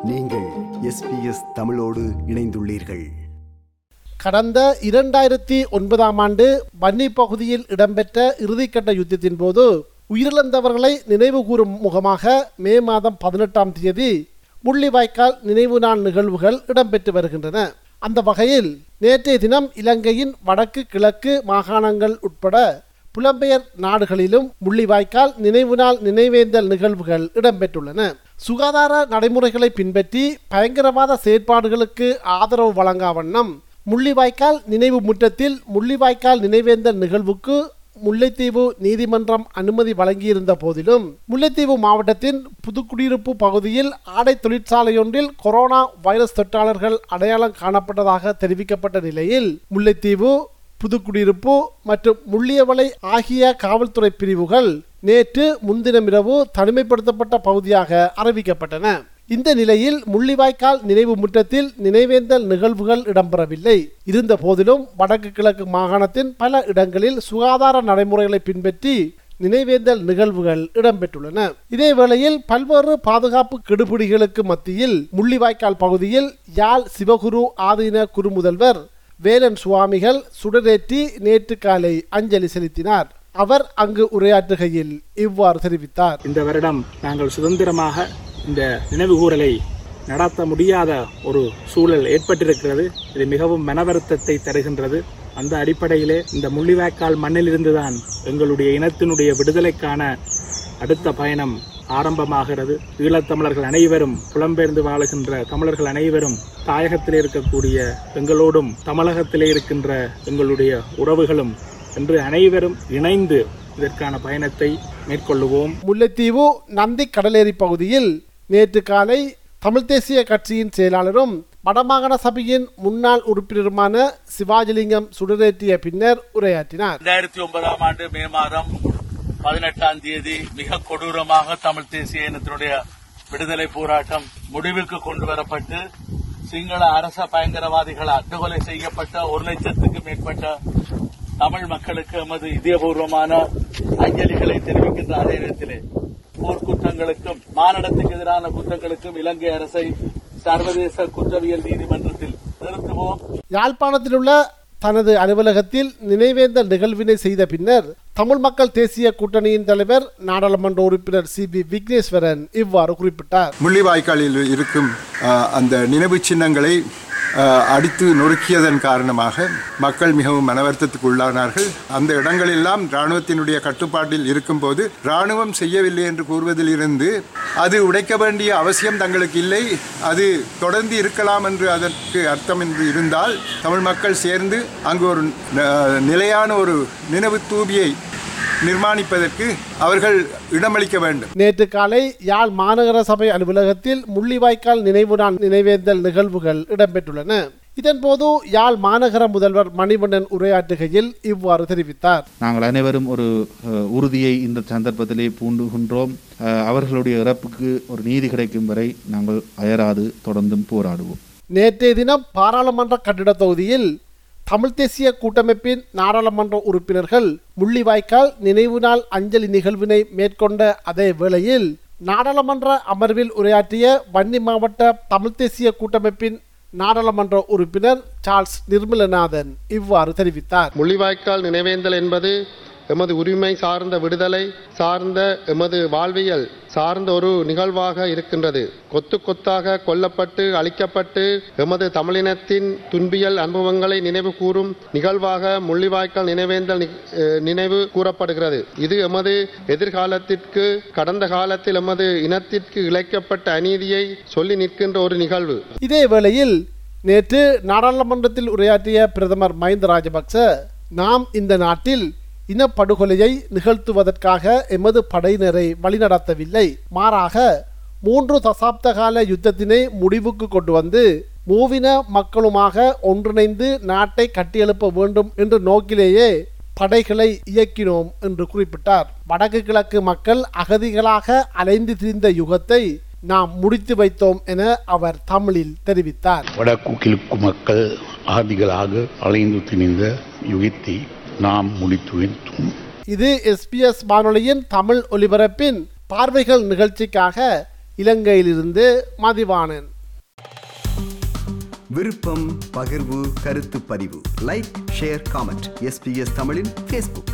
நீங்கள் எஸ்பிஎஸ் தமிழோடு இணைந்துள்ளீர்கள் கடந்த இரண்டாயிரத்தி ஒன்பதாம் ஆண்டு வன்னி பகுதியில் இடம்பெற்ற இறுதிக்கட்ட யுத்தத்தின் போது உயிரிழந்தவர்களை நினைவுகூரும் முகமாக மே மாதம் பதினெட்டாம் தேதி முள்ளிவாய்க்கால் நினைவு நாள் நிகழ்வுகள் இடம்பெற்று வருகின்றன அந்த வகையில் நேற்றைய தினம் இலங்கையின் வடக்கு கிழக்கு மாகாணங்கள் உட்பட புலம்பெயர் நாடுகளிலும் முள்ளிவாய்க்கால் நினைவு நாள் நினைவேந்தல் நிகழ்வுகள் இடம்பெற்றுள்ளன சுகாதார நடைமுறைகளை பின்பற்றி பயங்கரவாத செயற்பாடுகளுக்கு ஆதரவு வழங்கா வண்ணம் முள்ளிவாய்க்கால் நினைவு முற்றத்தில் முள்ளிவாய்க்கால் நினைவேந்தல் நிகழ்வுக்கு முல்லைத்தீவு நீதிமன்றம் அனுமதி வழங்கியிருந்த போதிலும் முல்லைத்தீவு மாவட்டத்தின் புதுக்குடியிருப்பு பகுதியில் ஆடை தொழிற்சாலையொன்றில் கொரோனா வைரஸ் தொற்றாளர்கள் அடையாளம் காணப்பட்டதாக தெரிவிக்கப்பட்ட நிலையில் முல்லைத்தீவு புதுக்குடியிருப்பு மற்றும் முள்ளியவளை ஆகிய காவல்துறை பிரிவுகள் நேற்று முன்தினமிரவு தனிமைப்படுத்தப்பட்ட பகுதியாக அறிவிக்கப்பட்டன இந்த நிலையில் முள்ளிவாய்க்கால் நினைவு முற்றத்தில் நினைவேந்தல் நிகழ்வுகள் இடம்பெறவில்லை இருந்த போதிலும் வடக்கு கிழக்கு மாகாணத்தின் பல இடங்களில் சுகாதார நடைமுறைகளை பின்பற்றி நினைவேந்தல் நிகழ்வுகள் இடம்பெற்றுள்ளன இதே வேளையில் பல்வேறு பாதுகாப்பு கெடுபிடிகளுக்கு மத்தியில் முள்ளிவாய்க்கால் பகுதியில் யாழ் சிவகுரு ஆதீன குருமுதல்வர் வேலன் சுவாமிகள் சுடரேற்றி நேற்று காலை அஞ்சலி செலுத்தினார் அவர் அங்கு உரையாற்றுகையில் இவ்வாறு தெரிவித்தார் இந்த வருடம் நாங்கள் சுதந்திரமாக இந்த நினைவுகூரலை நடத்த முடியாத ஒரு சூழல் ஏற்பட்டிருக்கிறது இது மிகவும் மனவருத்தத்தை தருகின்றது அந்த அடிப்படையிலே இந்த முள்ளிவாய்க்கால் மண்ணிலிருந்துதான் எங்களுடைய இனத்தினுடைய விடுதலைக்கான அடுத்த பயணம் ஆரம்பமாகிறது ஈழத்தமிழர்கள் அனைவரும் புலம்பெயர்ந்து வாழுகின்ற தமிழர்கள் அனைவரும் தாயகத்திலே இருக்கக்கூடிய எங்களோடும் தமிழகத்திலே இருக்கின்ற எங்களுடைய உறவுகளும் என்று அனைவரும் இணைந்து இதற்கான பயணத்தை மேற்கொள்ளுவோம் முல்லைத்தீவு நந்தி கடலேரி பகுதியில் நேற்று காலை தமிழ் தேசிய கட்சியின் செயலாளரும் வடமாகாண சபையின் முன்னாள் உறுப்பினருமான சிவாஜிலிங்கம் சுடரேற்றிய பின்னர் உரையாற்றினார் இரண்டாயிரத்தி ஒன்பதாம் ஆண்டு மே மாதம் பதினெட்டாம் தேதி மிக கொடூரமாக தமிழ் தேசிய இனத்தினுடைய விடுதலை போராட்டம் முடிவுக்கு கொண்டு வரப்பட்டு சிங்கள அரச பயங்கரவாதிகள் அட்டுகொலை செய்யப்பட்ட ஒரு லட்சத்துக்கு மேற்பட்ட தமிழ் மக்களுக்கு எமது இதயபூர்வமான அஞ்சலிகளை தெரிவிக்கின்ற அதே நேரத்திலே போர்க்குற்றங்களுக்கும் மானிடத்துக்கு எதிரான குற்றங்களுக்கும் இலங்கை அரசை சர்வதேச குற்றவியல் நீதிமன்றத்தில் நிறுத்துவோம் யாழ்ப்பாணத்தில் உள்ள தனது அலுவலகத்தில் நினைவேந்தல் நிகழ்வினை செய்த பின்னர் தமிழ் மக்கள் தேசிய கூட்டணியின் தலைவர் நாடாளுமன்ற உறுப்பினர் சி பி விக்னேஸ்வரன் இவ்வாறு குறிப்பிட்டார் முள்ளிவாய்க்காலில் இருக்கும் அஹ், அந்த நினைவு சின்னங்களை அஹ், அடித்து நொறுக்கியதன் காரணமாக மக்கள் மிகவும் மனவருத்தத்துக்கு உள்ளானார்கள் அந்த இடங்களெல்லாம் இராணுவத்தினுடைய கட்டுப்பாட்டில் இருக்கும்போது இராணுவம் செய்யவில்லை என்று கூறுவதில் இருந்து அது உடைக்க வேண்டிய அவசியம் தங்களுக்கு இல்லை அது தொடர்ந்து இருக்கலாம் என்று அதற்கு அர்த்தம் என்று இருந்தால் தமிழ் மக்கள் சேர்ந்து அங்கு ஒரு அஹ், நிலையான ஒரு நினைவு தூபியை நிர்மாணிப்பதற்கு அவர்கள் இடமளிக்க வேண்டும் நேற்று காலை யாழ் மாநகர சபை அலுவலகத்தில் முள்ளிவாய்க்கால் நினைவு நாள் நினைவேந்தல் நிகழ்வுகள் இடம்பெற்றுள்ளன இதன்போது யாழ் மாநகர முதல்வர் மணிவண்ணன் உரையாற்றுகையில் இவ்வாறு தெரிவித்தார் நாங்கள் அனைவரும் ஒரு அஹ், உறுதியை இந்த சந்தர்ப்பத்திலே பூண்டுகின்றோம் அஹ், அவர்களுடைய இறப்புக்கு ஒரு நீதி கிடைக்கும் வரை நாங்கள் அயராது தொடர்ந்தும் போராடுவோம் நேற்றைய தினம் பாராளுமன்ற கட்டிடத் தொகுதியில் தமிழ் தேசிய கூட்டமைப்பின் நாடாளுமன்ற உறுப்பினர்கள் முள்ளிவாய்க்கால் நினைவு நாள் அஞ்சலி நிகழ்வினை மேற்கொண்ட அதே வேளையில் நாடாளுமன்ற அமர்வில் உரையாற்றிய வன்னி மாவட்ட தமிழ் தேசிய கூட்டமைப்பின் நாடாளுமன்ற உறுப்பினர் சார்ல்ஸ் நிர்மலநாதன் இவ்வாறு தெரிவித்தார் முள்ளிவாய்க்கால் நினைவேந்தல் என்பது எமது உரிமை சார்ந்த விடுதலை சார்ந்த எமது வாழ்வியல் சார்ந்த ஒரு நிகழ்வாக இருக்கின்றது கொத்து கொத்தாக கொல்லப்பட்டு அழிக்கப்பட்டு எமது தமிழினத்தின் துன்பியல் அனுபவங்களை நினைவு கூறும் நிகழ்வாக முள்ளிவாய்க்கால் நினைவேந்தல் நி- அஹ் நினைவு கூறப்படுகிறது இது எமது எதிர்காலத்திற்கு கடந்த காலத்தில் எமது இனத்திற்கு இழைக்கப்பட்ட அநீதியை சொல்லி நிற்கின்ற ஒரு நிகழ்வு இதே வேளையில் நேற்று நாடாளுமன்றத்தில் உரையாற்றிய பிரதமர் மஹிந்த ராஜபக்ச நாம் இந்த நாட்டில் இனப்படுகொலையை நிகழ்த்துவதற்காக எமது படையினரை வழிநடத்தவில்லை மாறாக மூன்று தசாப்த கால யுத்தத்தினை முடிவுக்கு கொண்டு வந்து மூவின மக்களுமாக ஒன்றிணைந்து நாட்டை கட்டியெழுப்ப வேண்டும் என்ற நோக்கிலேயே படைகளை இயக்கினோம் என்று குறிப்பிட்டார் வடக்கு கிழக்கு மக்கள் அகதிகளாக அலைந்து திரிந்த யுகத்தை நாம் முடித்து வைத்தோம் என அவர் தமிழில் தெரிவித்தார் வடக்கு கிழக்கு மக்கள் ஆதிகளாக அலைந்து திணிந்த யுகத்தை நாம் முடித்து வைத்தோம் இது எஸ்பிஎஸ் வானொலியின் தமிழ் ஒலிபரப்பின் பார்வைகள் நிகழ்ச்சிக்காக இலங்கையிலிருந்து மதிவாணன் விருப்பம் பகிர்வு கருத்து பதிவு லைக் ஷேர் காமெண்ட் எஸ்பிஎஸ் தமிழின் ஃபேஸ்புக்